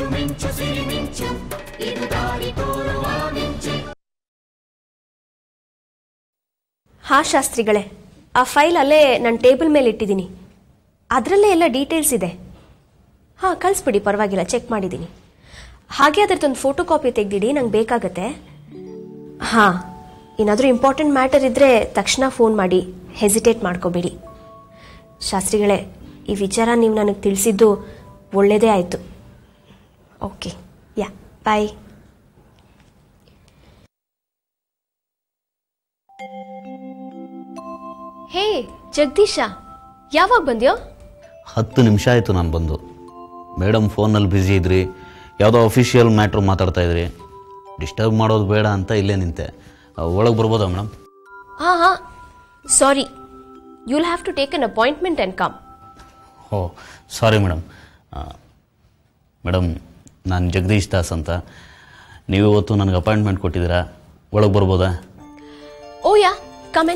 ಹಾ ಶಾಸ್ತ್ರಿಗಳೇ ಆ ಫೈಲ್ ಅಲ್ಲೇ ನನ್ನ ಟೇಬಲ್ ಮೇಲೆ ಇಟ್ಟಿದ್ದೀನಿ ಅದರಲ್ಲೇ ಎಲ್ಲ ಡೀಟೇಲ್ಸ್ ಇದೆ ಹಾಂ ಕಳಿಸ್ಬಿಡಿ ಪರವಾಗಿಲ್ಲ ಚೆಕ್ ಮಾಡಿದ್ದೀನಿ ಹಾಗೆ ಅದರದ್ದೊಂದು ಫೋಟೋ ಕಾಪಿ ತೆಗೆದಿಡಿ ನಂಗೆ ಬೇಕಾಗತ್ತೆ ಹಾಂ ಏನಾದರೂ ಇಂಪಾರ್ಟೆಂಟ್ ಮ್ಯಾಟರ್ ಇದ್ದರೆ ತಕ್ಷಣ ಫೋನ್ ಮಾಡಿ ಹೆಸಿಟೇಟ್ ಮಾಡ್ಕೋಬೇಡಿ ಶಾಸ್ತ್ರಿಗಳೇ ಈ ವಿಚಾರ ನೀವು ನನಗೆ ತಿಳಿಸಿದ್ದು ಒಳ್ಳೆಯದೇ ಆಯಿತು ಓಕೆ ಯಾ ಬಾಯ್ ಹೇ ಜಗದೀಶ ಯಾವಾಗ ಬಂದ್ಯೋ ಹತ್ತು ನಿಮಿಷ ಆಯಿತು ನಾನು ಬಂದು ಮೇಡಮ್ ಫೋನಲ್ಲಿ ಬ್ಯುಸಿ ಇದ್ರಿ ಯಾವುದೋ ಅಫಿಷಿಯಲ್ ಮ್ಯಾಟ್ರ್ ಮಾತಾಡ್ತಾ ಇದ್ರಿ ಡಿಸ್ಟರ್ಬ್ ಮಾಡೋದು ಬೇಡ ಅಂತ ಇಲ್ಲೇ ನಿಂತೆ ಒಳಗೆ ಬರ್ಬೋದಾ ಮೇಡಮ್ ಹಾಂ ಹಾಂ sorry you'll have to take an appointment and come oh sorry madam madam ನಾನು ಜಗದೀಶ್ ದಾಸ್ ಅಂತ ನೀವು ಇವತ್ತು ನನಗೆ ಅಪಾಯಿಂಟ್ಮೆಂಟ್ ಕೊಟ್ಟಿದ್ದೀರಾ ಒಳಗೆ ಬರ್ಬೋದಾ ಓ ಯಾ ಕಮೆನ್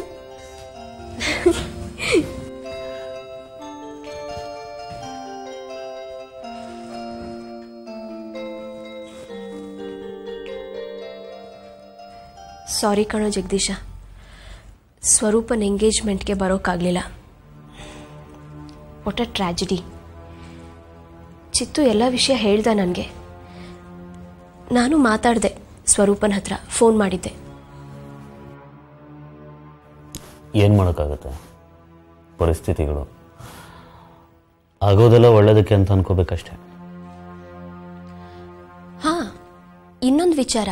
ಸಾರಿ ಕಣೋ ಜಗದೀಶ ಸ್ವರೂಪನ ಎಂಗೇಜ್ಮೆಂಟ್ಗೆ ಬರೋಕ್ಕಾಗಲಿಲ್ಲ ಒಟ್ಟ ಟ್ರ್ಯಾಜಿಡಿ ಚಿತ್ತು ಎಲ್ಲ ವಿಷಯ ಹೇಳ್ದ ನನಗೆ ನಾನು ಮಾತಾಡಿದೆ ಸ್ವರೂಪನ ಹತ್ರ ಫೋನ್ ಮಾಡಿದ್ದೆ ಏನು ಮಾಡೋಕ್ಕಾಗುತ್ತೆ ಪರಿಸ್ಥಿತಿಗಳು ಆಗೋದೆಲ್ಲ ಒಳ್ಳೇದಕ್ಕೆ ಅಂತ ಅನ್ಕೋಬೇಕಷ್ಟೆ ಹಾ ಇನ್ನೊಂದು ವಿಚಾರ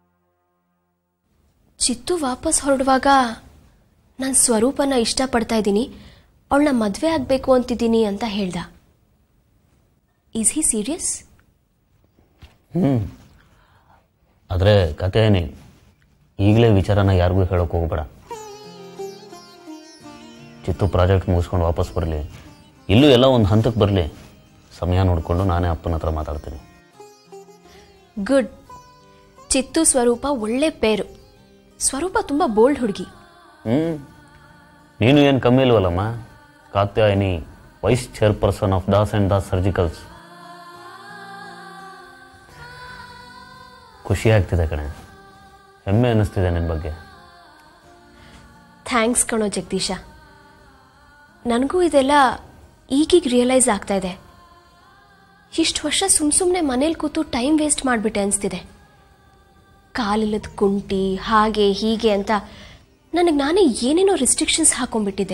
ಚಿತ್ತು ವಾಪಸ್ ಹೊರಡುವಾಗ ನಾನು ಸ್ವರೂಪನ ಇಷ್ಟಪಡ್ತಾ ಇದ್ದೀನಿ ಅವಳನ್ನ ಮದುವೆ ಆಗಬೇಕು ಅಂತಿದ್ದೀನಿ ಅಂತ ಹೇಳ್ದ ಈಸ್ ಹಿ ಸೀರಿಯಸ್ ಹ್ಞೂ ಆದರೆ ಕತೆ ಏನೇ ಈಗಲೇ ವಿಚಾರನ ಯಾರಿಗೂ ಹೇಳೋಕೆ ಹೋಗ್ಬೇಡ ಚಿತ್ತು ಪ್ರಾಜೆಕ್ಟ್ ಮುಗಿಸ್ಕೊಂಡು ವಾಪಸ್ ಬರಲಿ ಇಲ್ಲೂ ಎಲ್ಲ ಒಂದು ಹಂತಕ್ಕೆ ಬರಲಿ ಸಮಯ ನೋಡಿಕೊಂಡು ನಾನೇ ಅಪ್ಪನ ಹತ್ರ ಮಾತಾಡ್ತೀನಿ ಗುಡ್ ಚಿತ್ತು ಸ್ವರೂಪ ಒಳ್ಳೆ ಪೇರು ಸ್ವರೂಪ ತುಂಬ ಬೋಲ್ಡ್ ಹುಡುಗಿ ಹ್ಞೂ ನೀನು ಏನು ಕಮ್ಮಿ ಇಲ್ವಲ್ಲಮ್ಮ Katyayini vice chairperson of Das and Das surgicals ಖುಷಿ ಆಗ್ತಿದೆ ಕಣೆ ಹೆಮ್ಮೆ ಅನ್ನಿಸ್ತಿದೆ ನಿನ್ನ ಬಗ್ಗೆ ಥ್ಯಾಂಕ್ಸ್ ಕಣೋ ಜಗದೀಶ ನನಗೂ ಇದೆಲ್ಲ ಈಗೀಗ ರಿಯಲೈಸ್ ಆಗ್ತಾ ಇದೆ ಇಷ್ಟು ವರ್ಷ ಸುಮ್ಮ ಸುಮ್ಮನೆ ಮನೇಲಿ ಕೂತು ಟೈಮ್ ವೇಸ್ಟ್ ಮಾಡಿಬಿಟ್ಟೆ ಅನಿಸ್ತಿದೆ ಕಾಲಿಲ್ಲದ ಕುಂಟಿ ಹಾಗೆ ಹೀಗೆ ಅಂತ ನನಗೆ ನಾನೇ ಏನೇನೋ ರಿಸ್ಟ್ರಿಕ್ಷನ್ಸ್ ಹಾಕೊಂಡ್ಬಿಟ್ಟಿದ್ದೆ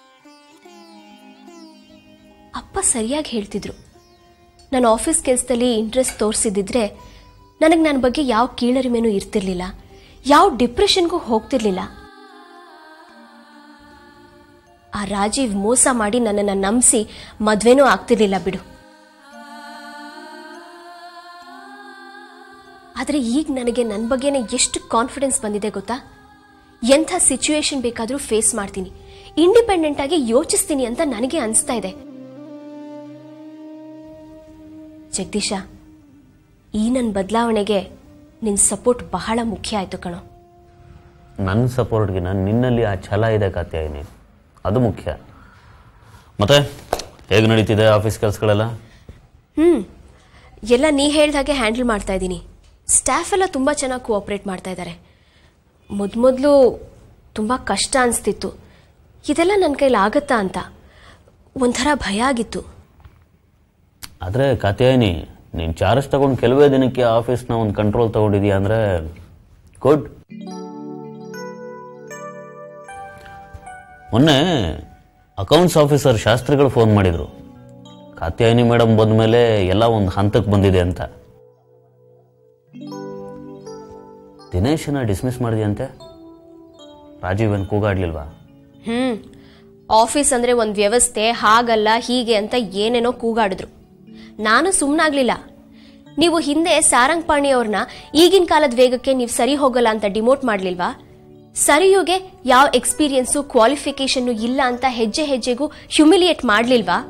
ಅಪ್ಪ ಸರಿಯಾಗಿ ಹೇಳ್ತಿದ್ರು ನಾನು ಆಫೀಸ್ ಕೆಲಸದಲ್ಲಿ ಇಂಟ್ರೆಸ್ಟ್ ತೋರಿಸಿದ್ದಿದ್ರೆ ನನಗೆ ನನ್ನ ಬಗ್ಗೆ ಯಾವ ಕೀಳರಿಮೆನೂ ಇರ್ತಿರ್ಲಿಲ್ಲ ಯಾವ ಡಿಪ್ರೆಷನ್ಗೂ ಹೋಗ್ತಿರ್ಲಿಲ್ಲ ಆ ರಾಜೀವ್ ಮೋಸ ಮಾಡಿ ನನ್ನನ್ನು ನಂಬಿಸಿ ಮದ್ವೆನೂ ಆಗ್ತಿರ್ಲಿಲ್ಲ ಬಿಡು ಆದರೆ ಈಗ ನನಗೆ ನನ್ನ ಬಗ್ಗೆನೇ ಎಷ್ಟು ಕಾನ್ಫಿಡೆನ್ಸ್ ಬಂದಿದೆ ಗೊತ್ತಾ ಎಂಥ ಸಿಚುವೇಶನ್ ಬೇಕಾದರೂ ಫೇಸ್ ಮಾಡ್ತೀನಿ ಇಂಡಿಪೆಂಡೆಂಟ್ ಆಗಿ ಯೋಚಿಸ್ತೀನಿ ಅಂತ ನನಗೆ ಅನಿಸ್ತಾ ಇದೆ ಜಗದೀಶ ಈ ನನ್ನ ಬದಲಾವಣೆಗೆ ನಿನ್ನ ಸಪೋರ್ಟ್ ಬಹಳ ಮುಖ್ಯ ಆಯಿತು ಕಣೋ ನನ್ನ ಸಪೋರ್ಟ್ಗಿನ ನಿನ್ನಲ್ಲಿ ಆ ಛಲ ಇದೆ ಕಾತ್ಯಾಯಿನಿ ಅದು ಮುಖ್ಯ ಮತ್ತೆ ಹೇಗೆ ನಡೀತಿದೆ ಆಫೀಸ್ ಕೆಲಸಗಳೆಲ್ಲ ಹ್ಞೂ ಎಲ್ಲ ನೀ ಹೇಳ್ದ ಹಾಗೆ ಹ್ಯಾಂಡಲ್ ಮಾಡ್ತಾ ಇದ್ದೀನಿ ಸ್ಟಾಫ್ ಎಲ್ಲ ತುಂಬ ಚೆನ್ನಾಗಿ ಕೋಆಪ್ರೇಟ್ ಮಾಡ್ತಾ ಇದ್ದಾರೆ ಮೊದಲು ತುಂಬ ಕಷ್ಟ ಅನಿಸ್ತಿತ್ತು ಇದೆಲ್ಲ ನನ್ನ ಕೈಲಿ ಆಗುತ್ತಾ ಅಂತ ಒಂಥರ ಭಯ ಆಗಿತ್ತು ಆದರೆ ಕಾತ್ಯಾಯಿನಿ ನೀನು ಚಾರ್ಜ್ ತಗೊಂಡು ಕೆಲವೇ ದಿನಕ್ಕೆ ಆಫೀಸ್ನ ಒಂದು ಕಂಟ್ರೋಲ್ ತಗೊಂಡಿದ್ಯಾ ಅಂದರೆ ಗುಡ್ ಮೊನ್ನೆ ಅಕೌಂಟ್ಸ್ ಆಫೀಸರ್ ಶಾಸ್ತ್ರಿಗಳು ಫೋನ್ ಮಾಡಿದರು ಕಾತ್ಯಾಯಿನಿ ಮೇಡಮ್ ಬಂದಮೇಲೆ ಎಲ್ಲ ಒಂದು ಹಂತಕ್ಕೆ ಬಂದಿದೆ ಅಂತ ದಿನೇಶನ ಡಿಸ್ಮಿಸ್ ಮಾಡಿದ್ಯಂತೆ ರಾಜೀವ್ ಏನು ಕೂಗಾಡ್ಲಿಲ್ವಾ ಹ್ಞೂ ಆಫೀಸ್ ಅಂದರೆ ಒಂದು ವ್ಯವಸ್ಥೆ ಹಾಗಲ್ಲ ಹೀಗೆ ಅಂತ ಏನೇನೋ ಕೂಗಾಡಿದ್ರು ನಾನು ಸುಮ್ಮನಾಗ್ಲಿಲ್ಲ ನೀವು ಹಿಂದೆ ಸಾರಂಗ್ ಪಾಣಿ ಅವ್ರನ್ನ ಈಗಿನ ಕಾಲದ ವೇಗಕ್ಕೆ ನೀವು ಸರಿ ಹೋಗಲ್ಲ ಅಂತ ಡಿಮೋಟ್ ಮಾಡ್ಲಿಲ್ವಾ ಸರಿಯುಗೆ ಯಾವ ಎಕ್ಸ್ಪೀರಿಯನ್ಸು ಕ್ವಾಲಿಫಿಕೇಶನ್ನು ಇಲ್ಲ ಅಂತ ಹೆಜ್ಜೆ ಹೆಜ್ಜೆಗೂ ಹ್ಯುಮಿಲಿಯೇಟ್ ಮಾಡ್ಲಿಲ್ವಾ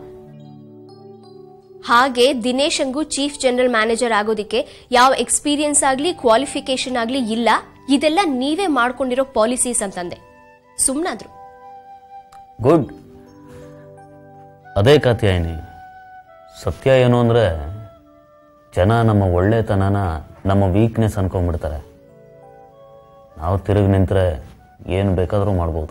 ಹಾಗೆ ದಿನೇಶಂಗೂ ಚೀಫ್ ಜನರಲ್ ಮ್ಯಾನೇಜರ್ ಆಗೋದಿಕ್ಕೆ ಯಾವ ಎಕ್ಸ್ಪೀರಿಯನ್ಸ್ ಆಗಲಿ ಕ್ವಾಲಿಫಿಕೇಶನ್ ಆಗಲಿ ಇಲ್ಲ ಇದೆಲ್ಲ ನೀವೇ ಮಾಡ್ಕೊಂಡಿರೋ ಪಾಲಿಸೀಸ್ ಅಂತಂದೆ ಸುಮ್ಮನಾದ್ರು ಗುಡ್ ಅದೇ ಕಾತ್ಯಾಯಿನಿ ಸತ್ಯ ಏನು ಅಂದರೆ ಜನ ನಮ್ಮ ಒಳ್ಳೆತನನ ನಮ್ಮ ವೀಕ್ನೆಸ್ ಅನ್ಕೊಂಡ್ಬಿಡ್ತಾರೆ ನಾವು ತಿರುಗಿ ನಿಂತರೆ ಏನು ಬೇಕಾದರೂ ಮಾಡ್ಬೋದು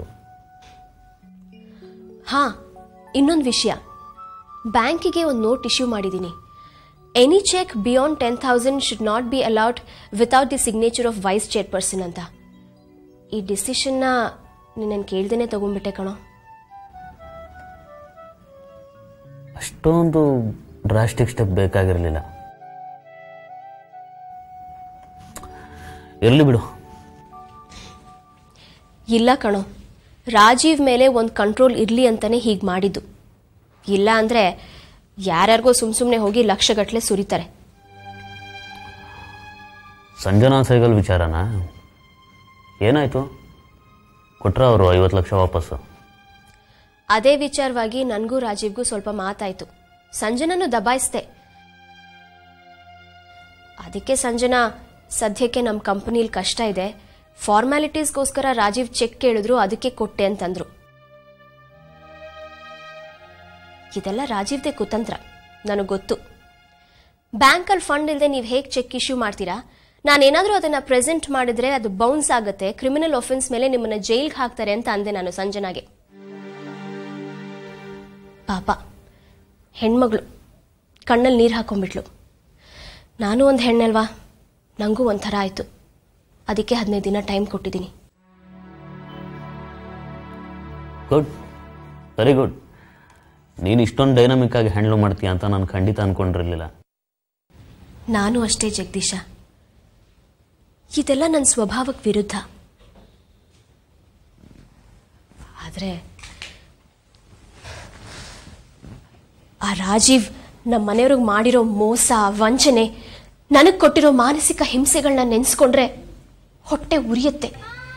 ಹಾ ಇನ್ನೊಂದು ವಿಷಯ ಬ್ಯಾಂಕಿಗೆ ಒಂದು ನೋಟ್ ಇಶ್ಯೂ ಮಾಡಿದ್ದೀನಿ any cheque beyond ten thousand should not be allowed without the signature of vice chairperson ಅಂತ ಈ ಡಿಸಿಷನ್ನ ನಿನ್ನ ಕೇಳ್ದೇನೆ ತಗೊಂಡ್ಬಿಟ್ಟೆ ಕಣೋ ಅಷ್ಟೊಂದು ಡ್ರಾಸ್ಟಿಕ್ ಸ್ಟೆಪ್ ಬೇಕಾಗಿರಲಿಲ್ಲ ಇರಲಿ ಬಿಡು ಇಲ್ಲ ಕಣೋ ರಾಜೀವ್ ಮೇಲೆ ಒಂದು ಕಂಟ್ರೋಲ್ ಇರಲಿ ಅಂತಾನೆ ಹೀಗೆ ಮಾಡಿದ್ದು ಇಲ್ಲ ಅಂದರೆ ಯಾರ್ಯಾರಿಗೋ ಸುಮ್ಮ ಸುಮ್ಮನೆ ಹೋಗಿ ಲಕ್ಷಗಟ್ಟಲೆ ಸುರಿತಾರೆ ಸಂಜನಾ ಸೈಗಲ್ ವಿಚಾರನಾ ಏನಾಯಿತು ಕೊಟ್ರ ಅವರು ಐವತ್ತು ಲಕ್ಷ ವಾಪಸ್ಸು ಅದೇ ವಿಚಾರವಾಗಿ ನನಗೂ ರಾಜೀವ್ಗೂ ಸ್ವಲ್ಪ ಮಾತಾಯ್ತು ಸಂಜನನ್ನು ದಬಾಯಿಸ್ದೆ ಅದಕ್ಕೆ ಸಂಜನಾ ಸದ್ಯಕ್ಕೆ ನಮ್ಮ ಕಂಪನಿಲಿ ಕಷ್ಟ ಇದೆ ಫಾರ್ಮ್ಯಾಲಿಟೀಸ್ಗೋಸ್ಕರ ರಾಜೀವ್ ಚೆಕ್ ಕೇಳಿದ್ರು ಅದಕ್ಕೆ ಕೊಟ್ಟೆ ಅಂತಂದ್ರು ಇದೆಲ್ಲ ರಾಜೀವ್ದೇ ಕುತಂತ್ರ ನನಗೆ ಗೊತ್ತು ಬ್ಯಾಂಕಲ್ಲಿ ಫಂಡ್ ಇಲ್ಲದೆ ನೀವು ಹೇಗೆ ಚೆಕ್ ಇಶ್ಯೂ ಮಾಡ್ತೀರಾ ನಾನೇನಾದರೂ ಅದನ್ನು ಪ್ರೆಸೆಂಟ್ ಮಾಡಿದ್ರೆ ಅದು ಬೌನ್ಸ್ ಆಗುತ್ತೆ ಕ್ರಿಮಿನಲ್ ಒಫೆನ್ಸ್ ಮೇಲೆ ನಿಮ್ಮನ್ನು ಜೈಲ್ಗೆ ಹಾಕ್ತಾರೆ ಅಂತ ಅಂದೆ ನಾನು ಸಂಜನಾಗೆ ಪಾಪ ಹೆಣ್ಮಗಳು ಕಣ್ಣಲ್ಲಿ ನೀರು ಹಾಕೊಂಡ್ಬಿಟ್ಲು ನಾನು ಒಂದು ಹೆಣ್ಣಲ್ವಾ ನನಗೂ ಒಂಥರ ಆಯಿತು ಅದಕ್ಕೆ ಹದಿನೈದು ದಿನ ಟೈಮ್ ಕೊಟ್ಟಿದ್ದೀನಿ ಗುಡ್ ವೆರಿ ಗುಡ್ ನೀನು ಇಷ್ಟೊಂದು ಡೈನಾಮಿಕ್ ಆಗಿ ಹ್ಯಾಂಡ್ಲ್ ಮಾಡ್ತೀಯ ಅಂತ ನಾನು ಖಂಡಿತ ಅನ್ಕೊಂಡಿರಲಿಲ್ಲ ನಾನು ಅಷ್ಟೇ ಜಗದೀಶ ಇದೆಲ್ಲ ನನ್ನ ಸ್ವಭಾವಕ್ಕೆ ವಿರುದ್ಧ ಆದರೆ ಆ ರಾಜೀವ್ ನಮ್ಮ ಮನೆಯವ್ರಿಗೆ ಮಾಡಿರೋ ಮೋಸ ವಂಚನೆ ನನಗೆ ಕೊಟ್ಟಿರೋ ಮಾನಸಿಕ ಹಿಂಸೆಗಳನ್ನ ನೆನೆಸ್ಕೊಂಡ್ರೆ ಹೊಟ್ಟೆ ಉರಿಯುತ್ತೆ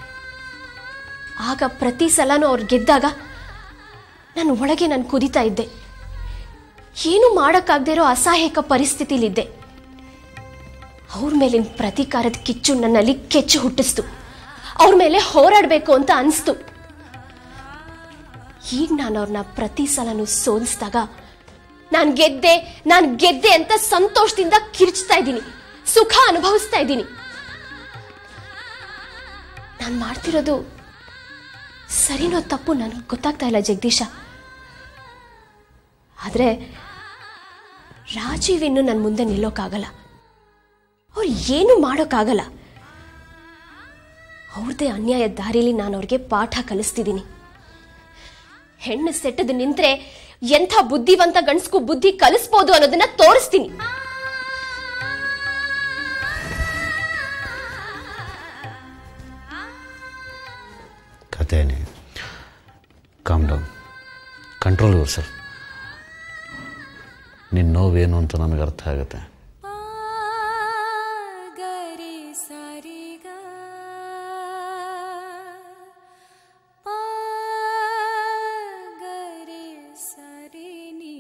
ಆಗ ಪ್ರತಿ ಸಲನೂ ಅವ್ರು ಗೆದ್ದಾಗ ನಾನು ಒಳಗೆ ನಾನು ಕುದಿತಾ ಇದ್ದೆ ಏನು ಮಾಡೋಕ್ಕಾಗದೇ ಇರೋ ಅಸಹಾಯಕ ಪರಿಸ್ಥಿತಿಲಿದ್ದೆ ಅವ್ರ ಮೇಲಿನ ಪ್ರತೀಕಾರದ ಕಿಚ್ಚು ನನ್ನಲ್ಲಿ ಕೆಚ್ಚು ಹುಟ್ಟಿಸ್ತು ಅವ್ರ ಮೇಲೆ ಹೋರಾಡಬೇಕು ಅಂತ ಅನಿಸ್ತು ಈಗ ನಾನು ಅವ್ರನ್ನ ಪ್ರತಿ ಸಲನೂ ಸೋಲಿಸಿದಾಗ ನಾನು ಗೆದ್ದೆ ನಾನು ಗೆದ್ದೆ ಅಂತ ಸಂತೋಷದಿಂದ ಕಿರ್ಚ್ತಾ ಇದ್ದೀನಿ ಸುಖ ಅನುಭವಿಸ್ತಾ ಇದ್ದೀನಿ ನಾನು ಮಾಡ್ತಿರೋದು ಸರಿನೋ ತಪ್ಪು ನನಗೆ ಗೊತ್ತಾಗ್ತಾ ಇಲ್ಲ ಜಗದೀಶ ಆದರೆ ರಾಜೀವ್ ಇನ್ನು ನನ್ನ ಮುಂದೆ ನಿಲ್ಲೋಕ್ಕಾಗಲ್ಲ ಅವ್ರು ಏನು ಮಾಡೋಕ್ಕಾಗಲ್ಲ ಅವ್ರದ್ದೇ ಅನ್ಯಾಯದ ದಾರಿಲಿ ನಾನು ಅವ್ರಿಗೆ ಪಾಠ ಕಲಿಸ್ತಿದ್ದೀನಿ ಹೆಣ್ಣು ಸೆಟ್ಟದು ನಿಂತ್ರೆ ಎಂಥ ಬುದ್ಧಿವಂತ ಗಂಡಸ್ಗೂ ಬುದ್ಧಿ ಕಲಿಸ್ಬೋದು ಅನ್ನೋದನ್ನ ತೋರಿಸ್ತೀನಿ ಕಥೆನೇ calm down control yourself ನಿನ್ನ ನೋವೇನು ಅಂತ ನನಗೆ ಅರ್ಥ ಆಗುತ್ತೆ ಗರಿ ಸರಿ ಗ ಗರಿ ಸರಿ ನೀ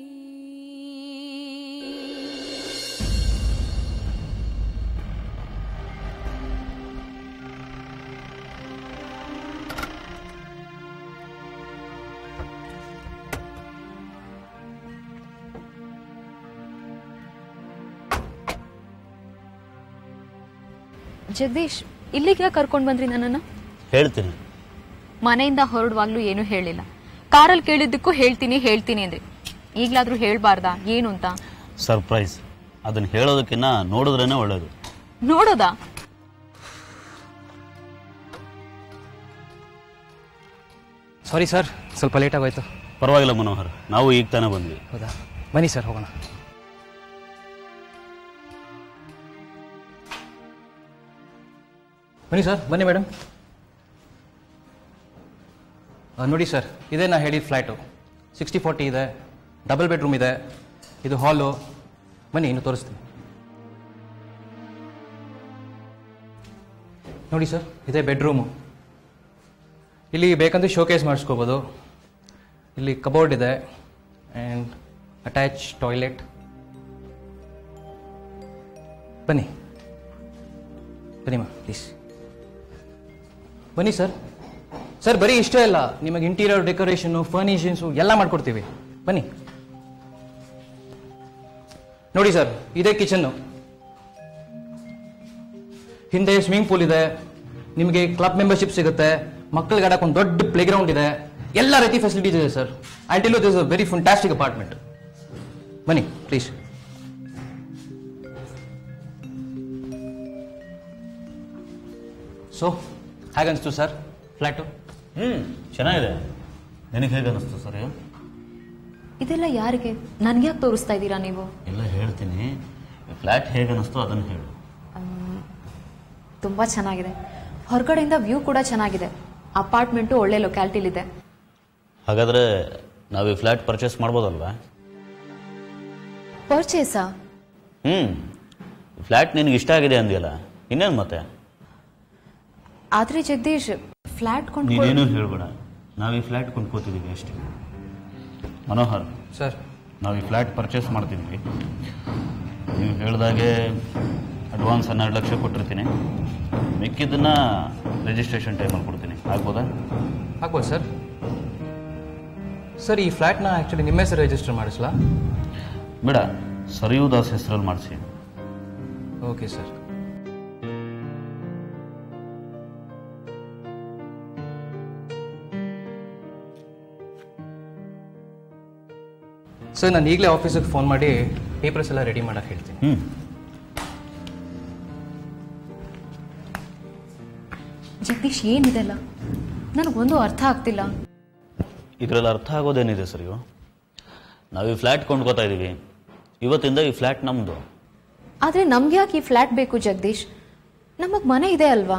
ಜಗದೀಶ್ ಇಲ್ಲಿಗೆ ಯಾಕೆ ಕರ್ಕೊಂಡು ಬಂದ್ರಿ ನನ್ನನ್ನು ಹೇಳ್ತೀನಿ ಮನೆಯಿಂದ ಹೊರಡುವಾಗ್ಲೂ ಏನೂ ಹೇಳಿಲ್ಲ ಕಾರಲ್ಲಿ ಕೇಳಿದ್ದಕ್ಕೂ ಹೇಳ್ತೀನಿ ಹೇಳ್ತೀನಿ ಅಂದ್ರಿ ಈಗಲಾದ್ರೂ ಹೇಳ್ಬಾರ್ದಾ ಏನು ಅಂತ ಸರ್ಪ್ರೈಸ್ ಅದನ್ನು ಹೇಳೋದಕ್ಕಿಂತ ನೋಡಿದ್ರೇ ಒಳ್ಳೇದು ನೋಡೋದಾ ಸಾರಿ ಸರ್ ಸ್ವಲ್ಪ ಲೇಟ್ ಆಗೋಯ್ತು ಪರವಾಗಿಲ್ಲ ಮನೋಹರ್ ನಾವು ಈಗ ತಾನೇ ಬಂದ್ವಿ ಹೌದಾ ಬನ್ನಿ ಸರ್ ಹೋಗೋಣ ಬನ್ನಿ ಸರ್ ಬನ್ನಿ ಮೇಡಮ್ ನೋಡಿ ಸರ್ ಇದೇ ನಾ ಹೇಳಿದ ಫ್ಲ್ಯಾಟು ಸಿಕ್ಸ್ಟಿ ಫಾರ್ಟಿ ಇದೆ ಡಬಲ್ ಬೆಡ್ರೂಮ್ ಇದೆ ಇದು ಹಾಲು ಬನ್ನಿ ಇನ್ನು ತೋರಿಸ್ತೀನಿ ನೋಡಿ ಸರ್ ಇದೇ ಬೆಡ್ರೂಮು ಇಲ್ಲಿ ಬೇಕಂದ್ರೆ ಶೋಕೇಸ್ ಮಾಡಿಸ್ಕೋಬೋದು ಇಲ್ಲಿ ಕಬೋರ್ಡ್ ಇದೆ ಆ್ಯಂಡ್ ಅಟ್ಯಾಚ್ ಟಾಯ್ಲೆಟ್ ಬನ್ನಿ ಬನ್ನಿ ಮಾ ಪ್ಲೀಸ್ ಬನ್ನಿ ಸರ್ ಸರ್ ಬರೀ ಇಷ್ಟೇ ಅಲ್ಲ ನಿಮಗೆ ಇಂಟೀರಿಯರ್ ಡೆಕೋರೇಷನು ಫರ್ನಿಷನ್ಸು ಎಲ್ಲ ಮಾಡ್ಕೊಡ್ತೀವಿ ಬನ್ನಿ ನೋಡಿ ಸರ್ ಇದೇ ಕಿಚನ್ನು ಹಿಂದೆ ಸ್ವಿಮ್ಮಿಂಗ್ ಪೂಲ್ ಇದೆ ನಿಮಗೆ ಕ್ಲಬ್ ಮೆಂಬರ್ಶಿಪ್ ಸಿಗುತ್ತೆ ಮಕ್ಕಳಿಗೆ ಆಡಕ್ಕೆ ಒಂದು ದೊಡ್ಡ ಪ್ಲೇ ಗ್ರೌಂಡ್ ಇದೆ ಎಲ್ಲ ರೀತಿ ಫೆಸಿಲಿಟೀಸ್ ಇದೆ sir I tell you this a very fantastic apartment ಬನ್ನಿ ಪ್ಲೀಸ್ ಸೊ ಹೇಗನ್ನಿಸ್ತು ಸರ್ ಫ್ಲ್ಯಾಟು ಹ್ಞೂ ಚೆನ್ನಾಗಿದೆ ನಿನಗೆ ಹೇಗೆ ಅನ್ನಿಸ್ತು ಸರ್ ಇದೆಲ್ಲ ಯಾರಿಗೆ ನನ್ಗೆ ಯಾಕೆ ತೋರಿಸ್ತಾ ಇದ್ದೀರಾ ನೀವು ಎಲ್ಲ ಹೇಳ್ತೀನಿ ಫ್ಲ್ಯಾಟ್ ಹೇಗೆ ಅನ್ನಿಸ್ತು ಅದನ್ನು ಹೇಳು ತುಂಬ ಚೆನ್ನಾಗಿದೆ ಹೊರಗಡೆಯಿಂದ ವ್ಯೂ ಕೂಡ ಚೆನ್ನಾಗಿದೆ ಅಪಾರ್ಟ್ಮೆಂಟು ಒಳ್ಳೆ ಲೊಕ್ಯಾಲಿಟಿಲಿದೆ ಹಾಗಾದರೆ ನಾವು ಈ ಫ್ಲ್ಯಾಟ್ ಪರ್ಚೇಸ್ ಮಾಡ್ಬೋದಲ್ವಾ ಪರ್ಚೇಸಾ ಹ್ಞೂ ಫ್ಲ್ಯಾಟ್ ನಿನಗೆ ಇಷ್ಟ ಆಗಿದೆ ಅಂದಿಯಲ್ಲ ಇನ್ನೇನು ಮತ್ತೆ ಆದ್ರೆ ಜಗದೀಶ್ ಫ್ಲಾಟ್ ಕೊಂಡು ನೀನೇನು ಹೇಳ್ಬೇಡ ನಾವು ಈ ಫ್ಲ್ಯಾಟ್ ಕೊಂಡ್ಕೋತಿದ್ದೀವಿ ಅಷ್ಟೇ ಮನೋಹರ್ ಸರ್ ನಾವು ಈ ಫ್ಲ್ಯಾಟ್ ಪರ್ಚೇಸ್ ಮಾಡ್ತಿದ್ವಿ ನೀವು ಹೇಳ್ದಾಗೆ ಅಡ್ವಾನ್ಸ್ ಹನ್ನೆರಡು ಲಕ್ಷ ಕೊಟ್ಟಿರ್ತೀನಿ ಮಿಕ್ಕಿದ್ದನ್ನು ರಿಜಿಸ್ಟ್ರೇಷನ್ ಟೈಮಲ್ಲಿ ಕೊಡ್ತೀನಿ ಆಗ್ಬೋದಾ ಆಗ್ಬೋದು ಸರ್ ಸರ್ ಈ ಫ್ಲ್ಯಾಟ್ನ ಆ್ಯಕ್ಚುಲಿ ನಿಮ್ಮ ಹೆಸರು ರಿಜಿಸ್ಟರ್ ಮಾಡಿಸ್ಲಾ ಬೇಡ ಸರಿಯೂ ದಾಸ್ ಹೆಸರಲ್ಲಿ ಮಾಡಿಸಿ ಓಕೆ ಸರ್ ಸರ್ ನಾನು ಈಗಲೇ ಆಫೀಸಿಗೆ ಫೋನ್ ಮಾಡಿ ಪೇಪರ್ಸ್ ಎಲ್ಲ ರೆಡಿ ಮಾಡಕ್ಕೆ ಹೇಳ್ತೀನಿ ಹ್ಞೂ ಜಗದೀಶ್ ಏನಿದೆಲ್ಲ ನನಗೊಂದು ಅರ್ಥ ಆಗ್ತಿಲ್ಲ ಇದರಲ್ಲಿ ಅರ್ಥ ಆಗೋದೇನಿದೆ ಸರಿಯೋ ನಾವು ಈ ಫ್ಲ್ಯಾಟ್ ಕೊಂಡ್ಕೋತಾ ಇದ್ದೀವಿ ಇವತ್ತಿಂದ ಈ ಫ್ಲ್ಯಾಟ್ ನಮ್ಮದು ಆದ್ರೆ ನಮ್ಗೆ ಯಾಕೆ ಈ ಫ್ಲಾಟ್ ಬೇಕು ಜಗದೀಶ್ ನಮಗ್ ಮನೆ ಇದೆ ಅಲ್ವಾ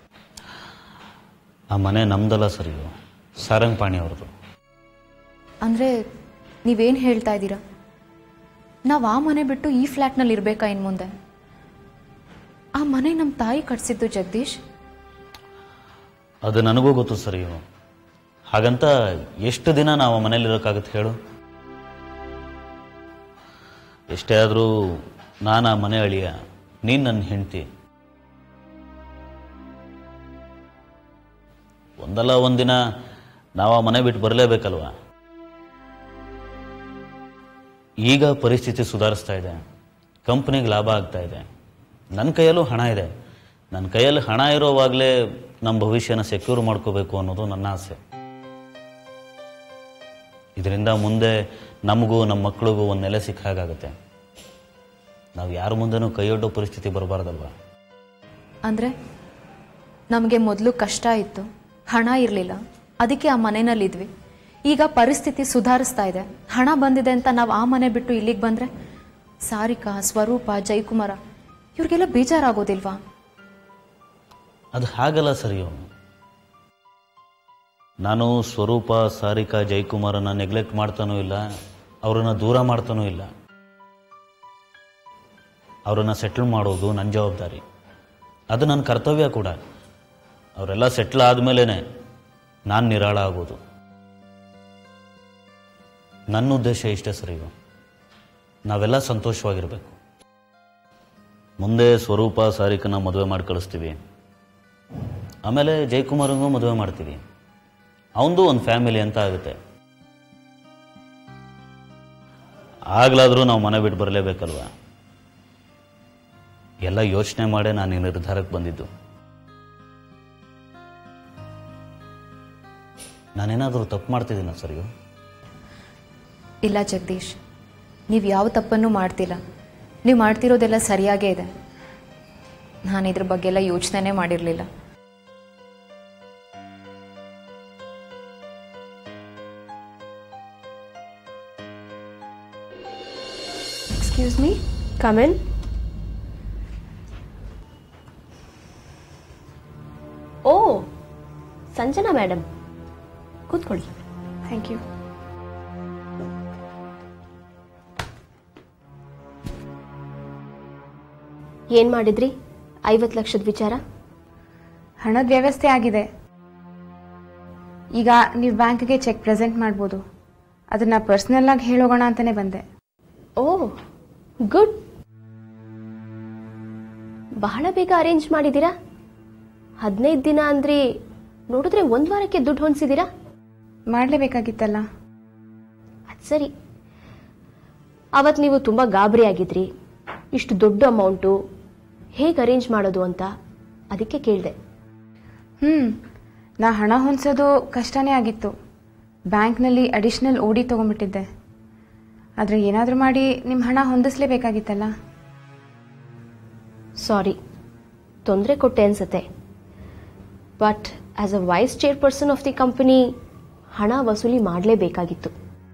ಆ ಮನೆ ನಮ್ದಲ್ಲ ಸರಿಯೋ ಸಾರಂಗಪಾಣಿ ಅವ್ರದ್ದು ಅಂದ್ರೆ ನೀವೇನ್ ಹೇಳ್ತಾ ಇದ್ದೀರಾ ನಾವು ಆ ಮನೆ ಬಿಟ್ಟು ಈ ಫ್ಲಾಟ್ನಲ್ಲಿ ಇರ್ಬೇಕಾ ಇನ್ ಮುಂದೆ ಆ ಮನೆ ನಮ್ಮ ತಾಯಿ ಕಟ್ಸಿದ್ದು ಜಗದೀಶ್ ಅದು ನನಗೂ ಗೊತ್ತು ಸರಿಯೋ ಹಾಗಂತ ಎಷ್ಟು ದಿನ ನಾವು ಆ ಮನೇಲಿರೋಕ್ಕಾಗತ್ತೆ ಹೇಳು ಎಷ್ಟೇ ಆದರೂ ನಾನು ಆ ಮನೆ ಅಳಿಯ ನೀನು ನನ್ನ ಹೆಂಡತಿ ಒಂದಲ್ಲ ಒಂದಿನ ನಾವು ಆ ಮನೆ ಬಿಟ್ಟು ಬರಲೇಬೇಕಲ್ವಾ ಈಗ ಪರಿಸ್ಥಿತಿ ಸುಧಾರಿಸ್ತಾ ಇದೆ ಕಂಪ್ನಿಗೆ ಲಾಭ ಆಗ್ತಾ ಇದೆ ನನ್ನ ಕೈಯಲ್ಲೂ ಹಣ ಇದೆ ನನ್ನ ಕೈಯಲ್ಲಿ ಹಣ ಇರೋವಾಗಲೇ ನಮ್ಮ ಭವಿಷ್ಯನ ಸೆಕ್ಯೂರ್ ಮಾಡ್ಕೋಬೇಕು ಅನ್ನೋದು ನನ್ನ ಆಸೆ ಇದರಿಂದ ಮುಂದೆ ನಮಗೂ ನಮ್ಮ ಮಕ್ಕಳಿಗೂ ಒಂದು ನೆಲೆ ಸಿಕ್ಕ ಹಾಗಾಗುತ್ತೆ ನಾವು ಯಾರ ಮುಂದೆನೂ ಕೈಯೊಡ್ಡೋ ಪರಿಸ್ಥಿತಿ ಬರಬಾರ್ದಲ್ವಾ ಅಂದ್ರೆ ನಮಗೆ ಮೊದಲು ಕಷ್ಟ ಇತ್ತು ಹಣ ಇರಲಿಲ್ಲ ಅದಕ್ಕೆ ಆ ಮನೆಯಲ್ಲಿದ್ವಿ ಈಗ ಪರಿಸ್ಥಿತಿ ಸುಧಾರಿಸ್ತಾ ಇದೆ ಹಣ ಬಂದಿದೆ ಅಂತ ನಾವು ಆ ಮನೆ ಬಿಟ್ಟು ಇಲ್ಲಿಗೆ ಬಂದ್ರೆ ಸಾರಿಕಾ ಸ್ವರೂಪ ಜಯಕುಮಾರ ಇವ್ರಿಗೆಲ್ಲ ಬೇಜಾರಾಗೋದಿಲ್ವಾ ಅದು ಹಾಗಲ್ಲ ಸರಿಯೋ ನಾನು ಸ್ವರೂಪ ಸಾರಿಕಾ ಜಯಕುಮಾರನ್ನ ನೆಗ್ಲೆಕ್ಟ್ ಮಾಡ್ತಾನೂ ಇಲ್ಲ ಅವರನ್ನು ದೂರ ಮಾಡ್ತಾನೂ ಇಲ್ಲ ಅವರನ್ನು ಸೆಟ್ಲ್ ಮಾಡೋದು ನನ್ನ ಜವಾಬ್ದಾರಿ ಅದು ನನ್ನ ಕರ್ತವ್ಯ ಕೂಡ ಅವರೆಲ್ಲ ಸೆಟ್ಲ್ ಆದಮೇಲೆ ನಾನು ನಿರಾಳ ಆಗೋದು ನನ್ನ ಉದ್ದೇಶ ಇಷ್ಟೇ ಸರಿಯೋ ನಾವೆಲ್ಲ ಸಂತೋಷವಾಗಿರಬೇಕು ಮುಂದೆ ಸ್ವರೂಪ ಸಾರಿಕನ ಮದುವೆ ಮಾಡಿ ಕಳಿಸ್ತೀವಿ ಆಮೇಲೆ ಜಯಕುಮಾರಂಗೂ ಮದುವೆ ಮಾಡ್ತೀವಿ ಅವನದು ಒಂದು ಫ್ಯಾಮಿಲಿ ಅಂತ ಆಗುತ್ತೆ ಆಗ್ಲಾದರೂ ನಾವು ಮನೆ ಬಿಟ್ಟು ಬರಲೇಬೇಕಲ್ವಾ ಎಲ್ಲ ಯೋಚನೆ ಮಾಡೇ ನಾನು ಈ ನಿರ್ಧಾರಕ್ಕೆ ಬಂದಿದ್ದು ನಾನೇನಾದರೂ ತಪ್ಪು ಮಾಡ್ತಿದ್ದೀನ ಸರಿಯೋ ಇಲ್ಲ ಜಗದೀಶ್ ನೀವು ಯಾವ ತಪ್ಪನ್ನು ಮಾಡ್ತಿಲ್ಲ ನೀವು ಮಾಡ್ತಿರೋದೆಲ್ಲ ಸರಿಯಾಗೇ ಇದೆ ನಾನು ಇದ್ರ ಬಗ್ಗೆ ಎಲ್ಲ ಯೋಚನೆ ಮಾಡಿರಲಿಲ್ಲ excuse me come in oh Sanjana madam ಕೂತ್ಕೊಳ್ಳಿ ಥ್ಯಾಂಕ್ ಯು ಏನ್ ಮಾಡಿದ್ರಿ ಐವತ್ತು ಲಕ್ಷದ ವಿಚಾರ ಹಣದ ವ್ಯವಸ್ಥೆ ಆಗಿದೆ ಈಗ ನೀವು ಬ್ಯಾಂಕ್ಗೆ ಚೆಕ್ ಪ್ರೆಸೆಂಟ್ ಮಾಡ್ಬೋದು ಅದನ್ನ ಪರ್ಸನಲ್ ಆಗಿ ಹೇಳೋಗೋಣ ಅಂತಾನೆ ಬಂದೆ ಓ ಗುಡ್ ಬಹಳ ಬೇಗ ಅರೇಂಜ್ ಮಾಡಿದ್ದೀರಾ ಹದಿನೈದು ದಿನ ಅಂದ್ರಿ ನೋಡಿದ್ರೆ ಒಂದ್ ವಾರಕ್ಕೆ ದುಡ್ಡು ಹೊಂದಿಸಿದ್ದೀರಾ ಮಾಡಲೇಬೇಕಾಗಿತ್ತಲ್ಲ ಅದ್ ಸರಿ ಅವತ್ ನೀವು ತುಂಬಾ ಗಾಬರಿ ಆಗಿದ್ರಿ ಇಷ್ಟು ದೊಡ್ಡ ಅಮೌಂಟು ಹೇಗೆ ಅರೇಂಜ್ ಮಾಡೋದು ಅಂತ ಅದಕ್ಕೆ ಕೇಳಿದೆ ಹ್ಞೂ ನಾ ಹಣ ಹೊಂದಿಸೋದು ಕಷ್ಟನೇ ಆಗಿತ್ತು ಬ್ಯಾಂಕ್ನಲ್ಲಿ ಅಡಿಷ್ನಲ್ ಓಡಿ ತೊಗೊಂಬಿಟ್ಟಿದ್ದೆ ಆದರೆ ಏನಾದರೂ ಮಾಡಿ ನಿಮ್ಮ ಹಣ ಹೊಂದಿಸ್ಲೇಬೇಕಾಗಿತ್ತಲ್ಲ ಸಾರಿ ತೊಂದರೆ ಕೊಟ್ಟೆ ಅನ್ಸುತ್ತೆ but as a vice chairperson of the company ಹಣ ವಸೂಲಿ ಮಾಡಲೇಬೇಕಾಗಿತ್ತು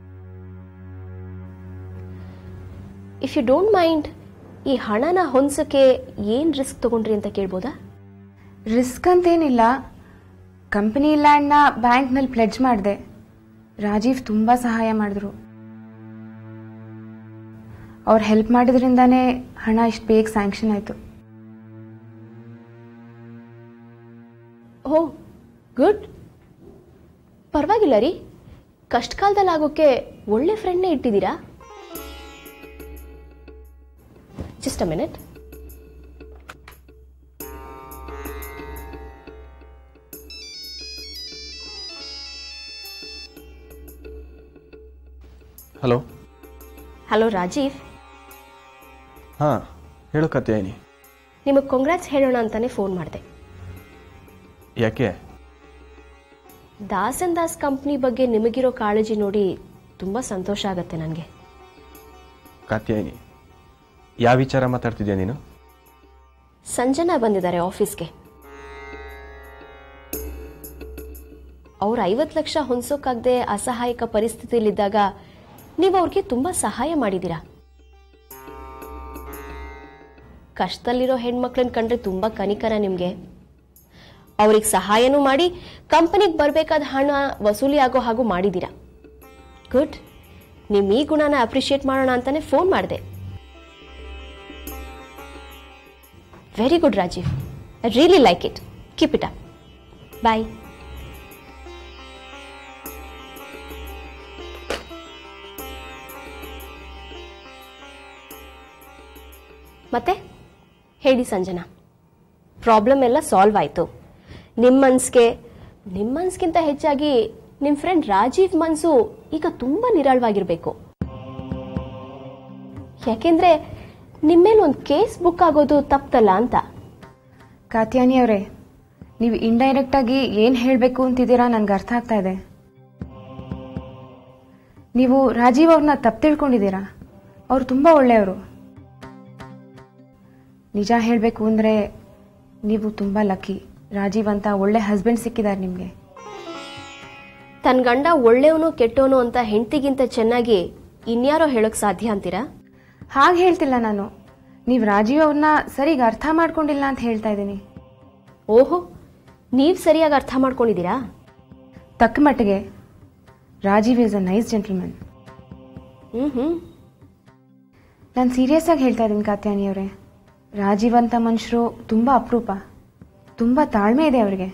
ಇಫ್ ಯು ಡೋಂಟ್ ಮೈಂಡ್ ಈ ಹಣನ ಹೊಂದ್ಸಕ್ಕೆ ಏನು ರಿಸ್ಕ್ ತಗೊಂಡ್ರಿ ಅಂತ ಕೇಳ್ಬೋದಾ ರಿಸ್ಕ್ ಅಂತೇನಿಲ್ಲ ಕಂಪನಿ ಲ್ಯಾಂಡ್ನ ಬ್ಯಾಂಕ್ನಲ್ಲಿ ಪ್ಲೆಡ್ಜ್ ಮಾಡಿದೆ ರಾಜೀವ್ ತುಂಬ ಸಹಾಯ ಮಾಡಿದ್ರು ಅವ್ರು ಹೆಲ್ಪ್ ಮಾಡಿದ್ರಿಂದಾನೇ ಹಣ ಇಷ್ಟು ಬೇಗ ಸ್ಯಾಂಕ್ಷನ್ ಆಯಿತು ಓ ಗುಡ್ ಪರವಾಗಿಲ್ಲ ರೀ ಕಷ್ಟ ಕಾಲದಲ್ಲಿ ಆಗೋಕ್ಕೆ ಒಳ್ಳೆ ಫ್ರೆಂಡ್ನೇ ಇಟ್ಟಿದ್ದೀರಾ just a minute hello hello Rajiv ಹಾಂ ಹೇಳು ಕತ್ಯಾಯಿನಿ ನಿಮಗೆ ಕಾಂಗ್ರಾಟ್ಸ್ ಹೇಳೋಣ ಅಂತಾನೆ ಫೋನ್ ಮಾಡಿದೆ ಯಾಕೆ ದಾಸ್ ಅಂಡ್ ದಾಸ್ ಕಂಪ್ನಿ ಬಗ್ಗೆ ನಿಮಗಿರೋ ಕಾಳಜಿ ನೋಡಿ ತುಂಬ ಸಂತೋಷ ಆಗುತ್ತೆ ನನಗೆ ಕಾತ್ಯಾಯಿನಿ ಯಾವ ವಿಚಾರ ಮಾತಾಡ್ತಿದ್ಯಾ ನೀನು ಸಂಜನಾ ಬಂದಿದ್ದಾರೆ ಆಫೀಸ್ಗೆ ಅವ್ರು ಐವತ್ತು ಲಕ್ಷ ಹೊಂದ್ಸೋಕ್ಕಾಗದೆ ಅಸಹಾಯಕ ಪರಿಸ್ಥಿತಿಯಲ್ಲಿದ್ದಾಗ ನೀವು ಅವ್ರಿಗೆ ತುಂಬ ಸಹಾಯ ಮಾಡಿದ್ದೀರಾ ಕಷ್ಟದಲ್ಲಿರೋ ಹೆಣ್ಮಕ್ಳನ್ನ ಕಂಡ್ರೆ ತುಂಬ ಕನಿಕರ ನಿಮಗೆ ಅವ್ರಿಗೆ ಸಹಾಯನೂ ಮಾಡಿ ಕಂಪನಿಗೆ ಬರಬೇಕಾದ ಹಣ ವಸೂಲಿ ಆಗೋ ಹಾಗೂ ಮಾಡಿದ್ದೀರಾ ಗುಡ್ ನಿಮ್ಮ ಈ ಗುಣನ ಅಪ್ರಿಷಿಯೇಟ್ ಮಾಡೋಣ ಅಂತಾನೆ ಫೋನ್ ಮಾಡಿದೆ very good Rajiv I really like it keep it up bye ಮತ್ತೆ ಹೇಳಿ ಸಂಜನಾ ಪ್ರಾಬ್ಲಮ್ ಎಲ್ಲ ಸಾಲ್ವ್ ಆಯಿತು ನಿಮ್ಮ ಮನ್ಸ್ಗೆ ನಿಮ್ಮ ಮನ್ಸ್ಗಿಂತ ಹೆಚ್ಚಾಗಿ ನಿಮ್ಮ ಫ್ರೆಂಡ್ ರಾಜೀವ್ ಮನ್ಸು ಈಗ ತುಂಬ ನಿರಾಳವಾಗಿರಬೇಕು ಯಾಕೆಂದ್ರೆ ನಿಮ್ಮೇಲೆ ಒಂದು ಕೇಸ್ ಬುಕ್ ಆಗೋದು ತಪ್ಪಲ್ಲ ಅಂತ ಕಾತ್ಯಾನಿ ಅವರೇ ನೀವು ಇಂಡೈರೆಕ್ಟಾಗಿ ಏನು ಹೇಳಬೇಕು ಅಂತಿದ್ದೀರಾ ನನಗೆ ಅರ್ಥ ಆಗ್ತಾ ಇದೆ ನೀವು ರಾಜೀವ್ ಅವ್ರನ್ನ ತಪ್ಪು ತಿಳ್ಕೊಂಡಿದ್ದೀರಾ ಅವ್ರು ತುಂಬ ಒಳ್ಳೆಯವರು ನಿಜ ಹೇಳಬೇಕು ಅಂದರೆ ನೀವು ತುಂಬ ಲಕ್ಕಿ ರಾಜೀವ್ ಅಂತ ಒಳ್ಳೆ ಹಸ್ಬೆಂಡ್ ಸಿಕ್ಕಿದ್ದಾರೆ ನಿಮಗೆ ತನ್ನ ಗಂಡ ಒಳ್ಳೆಯವನು ಕೆಟ್ಟವನು ಅಂತ ಹೆಂಡತಿಗಿಂತ ಚೆನ್ನಾಗಿ ಇನ್ಯಾರೋ ಹೇಳೋಕ್ ಸಾಧ್ಯ ಅಂತೀರಾ ಹಾಗೆ ಹೇಳ್ತಿಲ್ಲ ನಾನು ನೀವು ರಾಜೀವ್ ಅವ್ರನ್ನ ಸರಿಗೆ ಅರ್ಥ ಮಾಡ್ಕೊಂಡಿಲ್ಲ ಅಂತ ಹೇಳ್ತಾ ಇದ್ದೀನಿ ಓಹೋ ನೀವು ಸರಿಯಾಗಿ ಅರ್ಥ ಮಾಡ್ಕೊಂಡಿದ್ದೀರಾ ತಕ್ಕ ಮಟ್ಟಿಗೆ Rajiv is a nice gentleman hmm hmm ನಾನು ಸೀರಿಯಸ್ ಆಗಿ ಹೇಳ್ತಾ ಇದ್ದೀನಿ ಕಾತ್ಯಾನಿ ಅವರೇ ರಾಜೀವ್ ಅಂತ ಮನುಷ್ಯರು ತುಂಬ ಅಪರೂಪ ತುಂಬ ತಾಳ್ಮೆ ಇದೆ ಅವರಿಗೆ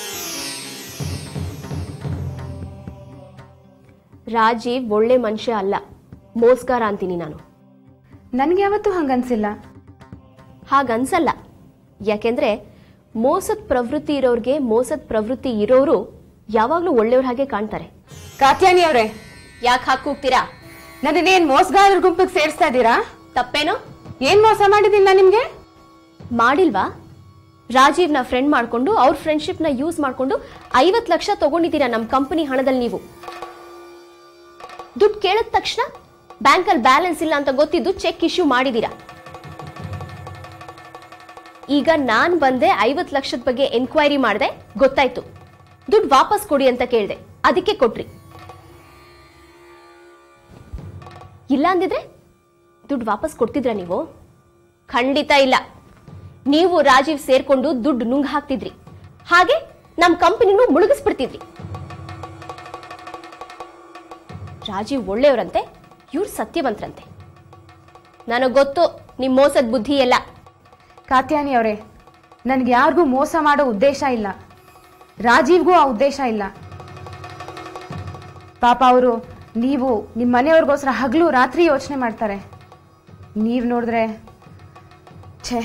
ರಾಜೀವ್ ಒಳ್ಳೆ ಮನುಷ್ಯ ಅಲ್ಲ ಮೋಸ್ಗಾರ ಅಂತೀನಿ ನಾನು ನನಗೆ ಯಾವತ್ತೂ ಹಂಗನ್ಸಿಲ್ಲ ಹಾಗನ್ಸಲ್ಲ ಯಾಕೆಂದ್ರೆ ಮೋಸದ ಪ್ರವೃತ್ತಿ ಇರೋರ್ಗೆ ಮೋಸದ ಪ್ರವೃತ್ತಿ ಇರೋರು ಯಾವಾಗ್ಲೂ ಒಳ್ಳೆಯವ್ರ ಹಾಗೆ ಕಾಣ್ತಾರೆ ಕಾತ್ಯಾನಿ ಅವರೇ ಯಾಕೆ ಹಾಕೂಗ್ತೀರಾ ನನ್ನನ್ನೇನು ಮೋಸಗಾರರ ಗುಂಪಿಗೆ ಸೇರಿಸ್ತಾ ಇದ್ದೀರಾ ತಪ್ಪೇನೋ ಏನ್ ಮೋಸ ಮಾಡಿದ್ದೀನಿ ನಾನು ನಿಮಗೆ ಮಾಡಿಲ್ವಾ ರಾಜೀವ್ನ ಫ್ರೆಂಡ್ ಮಾಡ್ಕೊಂಡು ಅವ್ರ ಫ್ರೆಂಡ್ಶಿಪ್ನ ಯೂಸ್ ಮಾಡ್ಕೊಂಡು ಐವತ್ತು ಲಕ್ಷ ತಗೊಂಡಿದ್ದೀರಾ ನಮ್ಮ ಕಂಪನಿ ಹಣದಲ್ಲಿ ನೀವು ದುಡ್ಡು ಕೇಳಿದ ತಕ್ಷಣ ಬ್ಯಾಂಕಲ್ಲಿ ಬ್ಯಾಲೆನ್ಸ್ ಇಲ್ಲ ಅಂತ ಗೊತ್ತಿದ್ದು ಚೆಕ್ ಇಶ್ಯೂ ಮಾಡಿದ್ದೀರಾ ಈಗ ನಾನ್ ಬಂದೆ ಐವತ್ತು ಲಕ್ಷದ ಬಗ್ಗೆ ಎನ್ಕ್ವೈರಿ ಮಾಡಿದೆ ಗೊತ್ತಾಯ್ತು ದುಡ್ಡು ವಾಪಸ್ ಕೊಡಿ ಅಂತ ಕೇಳಿದೆ ಅದಕ್ಕೆ ಕೊಟ್ರಿ ಇಲ್ಲ ಅಂದಿದ್ರೆ ದುಡ್ಡು ವಾಪಸ್ ಕೊಡ್ತಿದ್ರ ನೀವು ಖಂಡಿತ ಇಲ್ಲ ನೀವು ರಾಜೀವ್ ಸೇರ್ಕೊಂಡು ದುಡ್ಡು ನುಂಗ್ ಹಾಕ್ತಿದ್ರಿ ಹಾಗೆ ನಮ್ಮ ಕಂಪನಿನೂ ಮುಳುಗಿಸ್ಬಿಡ್ತಿದ್ರಿ ರಾಜೀವ್ ಒಳ್ಳೆಯವರಂತೆ ಇವ್ರು ಸತ್ಯವಂತರಂತೆ ನನಗೆ ಗೊತ್ತು ನಿಮ್ ಮೋಸದ ಬುದ್ಧಿ ಎಲ್ಲ ಕಾತ್ಯಾನಿ ಅವರೇ ನನಗೆ ಯಾರಿಗೂ ಮೋಸ ಮಾಡೋ ಉದ್ದೇಶ ಇಲ್ಲ ರಾಜೀವ್ಗೂ ಆ ಉದ್ದೇಶ ಇಲ್ಲ ಪಾಪ ಅವರು ನೀವು ನಿಮ್ಮ ಮನೆಯವ್ರಿಗೋಸ್ಕರ ಹಗಲು ರಾತ್ರಿ ಯೋಚನೆ ಮಾಡ್ತಾರೆ ನೀವು ನೋಡಿದ್ರೆ ಛೇ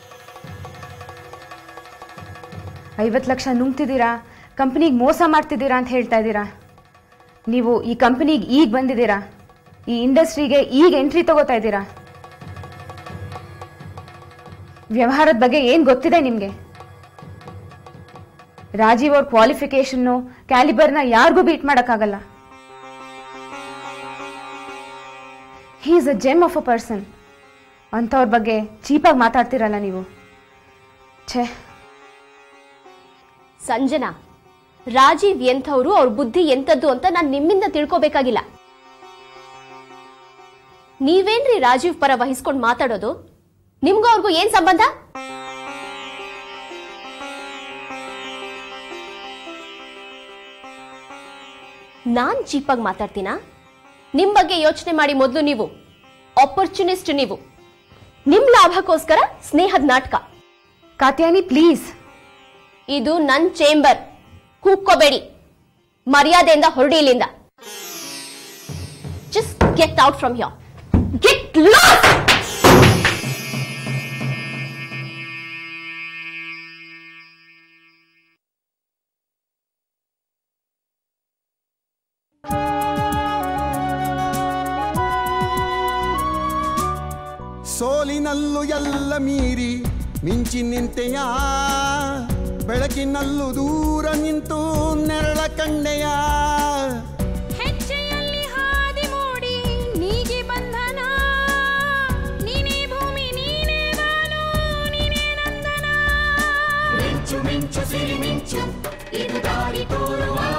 ಐವತ್ತು ಲಕ್ಷ ನುಂಗ್ತಿದ್ದೀರಾ ಕಂಪ್ನಿಗೆ ಮೋಸ ಮಾಡ್ತಿದ್ದೀರಾ ಅಂತ ಹೇಳ್ತಾ ಇದ್ದೀರಾ ನೀವು ಈ ಕಂಪ್ನಿಗೆ ಈಗ ಬಂದಿದ್ದೀರಾ ಈ ಇಂಡಸ್ಟ್ರಿಗೆ ಈಗ ಎಂಟ್ರಿ ತಗೋತಾ ಇದ್ದೀರಾ ವ್ಯವಹಾರದ ಬಗ್ಗೆ ಏನು ಗೊತ್ತಿದೆ ನಿಮಗೆ ರಾಜೀವ್ ಅವ್ರ ಕ್ವಾಲಿಫಿಕೇಶನ್ನು ಕ್ಯಾಲಿಬರ್ನ ಯಾರಿಗೂ ಬೀಟ್ ಮಾಡೋಕ್ಕಾಗಲ್ಲ he is a gem of a person ಅಂಥವ್ರ ಬಗ್ಗೆ ಚೀಪಾಗಿ ಮಾತಾಡ್ತಿರಲ್ಲ ನೀವು ಛೇ ಸಂಜನಾ ರಾಜೀವ್ ಎಂಥವ್ರು ಅವ್ರ ಬುದ್ಧಿ ಎಂಥದ್ದು ಅಂತ ನಾನು ನಿಮ್ಮಿಂದ ತಿಳ್ಕೊಬೇಕಾಗಿಲ್ಲ ನೀವೇನ್ರಿ ರಾಜೀವ್ ಪರ ವಹಿಸ್ಕೊಂಡು ಮಾತಾಡೋದು ನಿಮ್ಗೂ ಅವ್ರಿಗೂ ಏನ್ ಸಂಬಂಧ ನಾನ್ ಚೀಪಾಗಿ ಮಾತಾಡ್ತೀನಾ ನಿಮ್ ಬಗ್ಗೆ ಯೋಚನೆ ಮಾಡಿ ಮೊದಲು ನೀವು ಆಪರ್ಚುನಿಸ್ಟ್ ನೀವು ನಿಮ್ ಲಾಭಕ್ಕೋಸ್ಕರ ಸ್ನೇಹದ ನಾಟಕ ಕಾತ್ಯಾನಿ ಪ್ಲೀಸ್ ಇದು ನನ್ ಚೇಂಬರ್ ಕೂಕ್ಕೋಬೇಡಿ ಮರ್ಯಾದೆಯಿಂದ ಹೊರಡಿ ಇಲ್ಲಿಂದ just get out from here get lost ಸೋಲಿನಲ್ಲೂ ಎಲ್ಲ ಮೀರಿ ಮಿಂಚಿ ನಿಂತೆಯ ಬೆಳಕಿನಲ್ಲೂ ದೂರ ನಿಂತು ನೆರಳ ಕಂಡೆಯ ಹೆಜ್ಜೆಯಲ್ಲಿ ಹಾದಿ ಮೂಡಿ ನೀಗಿ ಬಂಧನ ನೀನೇ ಭೂಮಿ ನೀನೇ ಬಾನು ನೀನೇ ನಂದನ ಮಿಂಚು ಮಿಂಚು ಸಿರಿ ಮಿಂಚು ಇದು ದಾರಿ ತೋರುವ